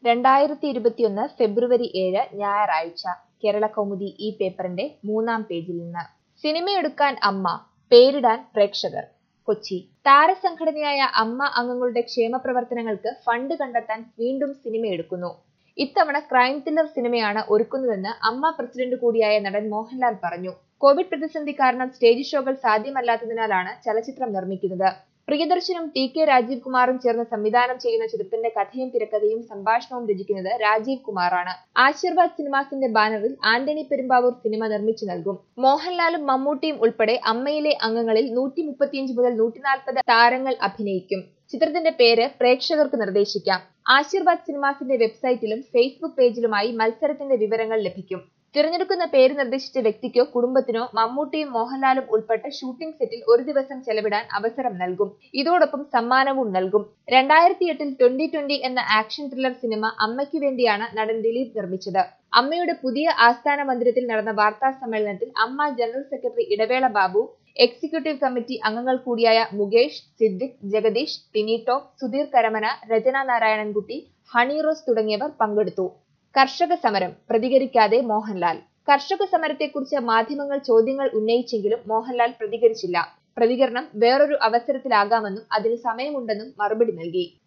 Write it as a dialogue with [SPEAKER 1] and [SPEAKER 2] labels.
[SPEAKER 1] രണ്ടായിരത്തി ഇരുപത്തിയൊന്ന് ഫെബ്രുവരി ഏഴ് ഞായറാഴ്ച കേരള കൗമുദി ഈ പേപ്പറിന്റെ മൂന്നാം പേജിൽ നിന്ന് സിനിമയെടുക്കാൻ അമ്മ പേരിടാൻ പ്രേക്ഷകർ കൊച്ചി താരസംഘടനയായ അമ്മ അംഗങ്ങളുടെ ക്ഷേമ പ്രവർത്തനങ്ങൾക്ക് ഫണ്ട് കണ്ടെത്താൻ വീണ്ടും സിനിമയെടുക്കുന്നു ഇത്തവണ ക്രൈം ത്രില്ലർ സിനിമയാണ് ഒരുക്കുന്നതെന്ന് അമ്മ പ്രസിഡന്റ് കൂടിയായ നടൻ മോഹൻലാൽ പറഞ്ഞു കോവിഡ് പ്രതിസന്ധി കാരണം സ്റ്റേജ് ഷോകൾ സാധ്യമല്ലാത്തതിനാലാണ് ചലച്ചിത്രം നിർമ്മിക്കുന്നത് പ്രിയദർശനും ടി കെ രാജീവ് കുമാറും ചേർന്ന് സംവിധാനം ചെയ്യുന്ന ചിത്രത്തിന്റെ കഥയും തിരക്കഥയും സംഭാഷണവും രചിക്കുന്നത് രാജീവ് കുമാറാണ് ആശീർവാദ് സിനിമാസിന്റെ ബാനറിൽ ആന്റണി പെരുമ്പാവൂർ സിനിമ നിർമ്മിച്ചു നൽകും മോഹൻലാലും മമ്മൂട്ടിയും ഉൾപ്പെടെ അമ്മയിലെ അംഗങ്ങളിൽ നൂറ്റി മുപ്പത്തിയഞ്ച് മുതൽ നൂറ്റി നാൽപ്പത് താരങ്ങൾ അഭിനയിക്കും ചിത്രത്തിന്റെ പേര് പ്രേക്ഷകർക്ക് നിർദ്ദേശിക്കാം ആശീർവാദ് സിനിമാസിന്റെ വെബ്സൈറ്റിലും ഫേസ്ബുക്ക് പേജിലുമായി മത്സരത്തിന്റെ വിവരങ്ങൾ ലഭിക്കും തിരഞ്ഞെടുക്കുന്ന പേര് നിർദ്ദേശിച്ച വ്യക്തിക്കോ കുടുംബത്തിനോ മമ്മൂട്ടിയും മോഹൻലാലും ഉൾപ്പെട്ട ഷൂട്ടിംഗ് സെറ്റിൽ ഒരു ദിവസം ചെലവിടാൻ അവസരം നൽകും ഇതോടൊപ്പം സമ്മാനവും നൽകും രണ്ടായിരത്തി എട്ടിൽ ട്വന്റി ട്വന്റി എന്ന ആക്ഷൻ ത്രില്ലർ സിനിമ അമ്മയ്ക്ക് വേണ്ടിയാണ് നടൻ ദിലീപ് നിർമ്മിച്ചത് അമ്മയുടെ പുതിയ ആസ്ഥാന മന്ദിരത്തിൽ നടന്ന വാർത്താ സമ്മേളനത്തിൽ അമ്മ ജനറൽ സെക്രട്ടറി ഇടവേള ബാബു എക്സിക്യൂട്ടീവ് കമ്മിറ്റി അംഗങ്ങൾ കൂടിയായ മുകേഷ് സിദ്ദിഖ് ജഗദീഷ് ടിനി ടോം സുധീർ കരമന രചന നാരായണൻകുട്ടി ഹണി റോസ് തുടങ്ങിയവർ പങ്കെടുത്തു കർഷക സമരം പ്രതികരിക്കാതെ മോഹൻലാൽ കർഷക സമരത്തെക്കുറിച്ച് മാധ്യമങ്ങൾ ചോദ്യങ്ങൾ ഉന്നയിച്ചെങ്കിലും മോഹൻലാൽ പ്രതികരിച്ചില്ല പ്രതികരണം വേറൊരു അവസരത്തിലാകാമെന്നും അതിന് സമയമുണ്ടെന്നും മറുപടി നൽകി